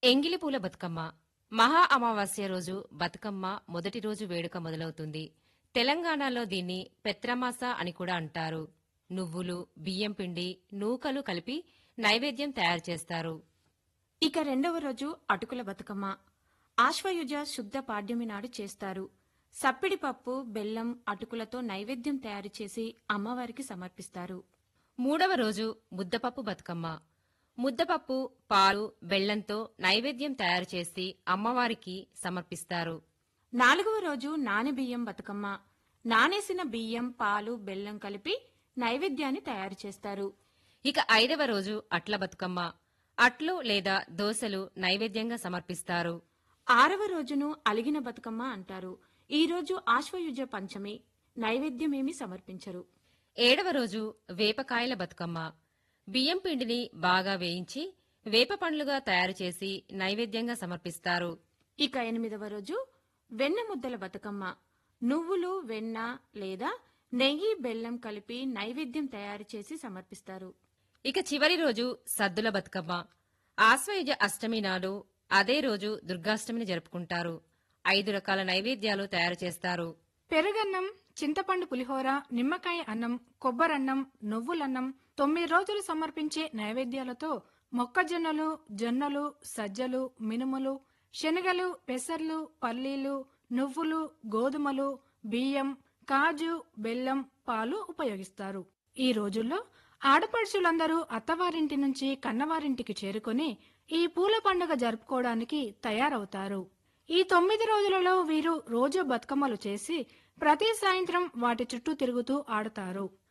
ఎంగిలిపూల బతుకమ్మ మహా అమావాస్య రోజు బతుకమ్మ మొదటి రోజు వేడుక మొదలవుతుంది తెలంగాణలో దీన్ని పెత్రమాస అని కూడా అంటారు నువ్వులు బియ్యం పిండి నూకలు కలిపి నైవేద్యం తయారు చేస్తారు ఇక రెండవ రోజు అటుకుల బతుకమ్మ ఆశ్వయుజ శుద్ధ పాడ్యమి నాడు చేస్తారు సప్పిడి పప్పు బెల్లం అటుకులతో నైవేద్యం తయారు చేసి అమ్మవారికి సమర్పిస్తారు మూడవ రోజు ముద్దపప్పు బతుకమ్మ ముద్దపప్పు పాలు బెల్లంతో నైవేద్యం తయారు చేసి అమ్మవారికి సమర్పిస్తారు నాలుగవ రోజు నానబియ్యం బతుకమ్మ నానేసిన బియ్యం పాలు బెల్లం కలిపి నైవేద్యాన్ని తయారు చేస్తారు ఇక ఐదవ రోజు అట్ల బతుకమ్మ అట్లు లేదా దోసలు నైవేద్యంగా సమర్పిస్తారు ఆరవ రోజును అలిగిన బతుకమ్మ అంటారు ఈ రోజు ఆశ్వయుజ పంచమి నైవేద్యమేమి సమర్పించరు ఏడవ రోజు వేపకాయల బతుకమ్మ బియ్యం పిండిని బాగా వేయించి వేప పండ్లుగా తయారు చేసి నైవేద్యంగా సమర్పిస్తారు ఇక ఎనిమిదవ రోజు వెన్న ముద్దల బతుకమ్మ నువ్వులు వెన్న లేదా నెయ్యి బెల్లం కలిపి నైవేద్యం తయారు చేసి సమర్పిస్తారు ఇక చివరి రోజు సద్దుల బతుకమ్మ ఆశ్వయుజ అష్టమి నాడు అదే రోజు దుర్గాష్టమిని జరుపుకుంటారు ఐదు రకాల నైవేద్యాలు తయారు చేస్తారు పెరుగన్నం చింతపండు పులిహోర నిమ్మకాయ అన్నం కొబ్బరన్నం నువ్వులన్నం తొమ్మిది రోజులు సమర్పించే నైవేద్యాలతో మొక్కజొన్నలు జొన్నలు సజ్జలు మినుములు శనగలు పెసర్లు పల్లీలు నువ్వులు గోధుమలు బియ్యం కాజు బెల్లం పాలు ఉపయోగిస్తారు ఈ రోజుల్లో ఆడపడుచులందరూ అత్తవారింటి నుంచి కన్నవారింటికి చేరుకొని ఈ పూల పండుగ జరుపుకోవడానికి తయారవుతారు ఈ తొమ్మిది రోజులలో వీరు రోజు బతుకమ్మలు చేసి ప్రతి సాయంత్రం వాటి చుట్టూ తిరుగుతూ ఆడుతారు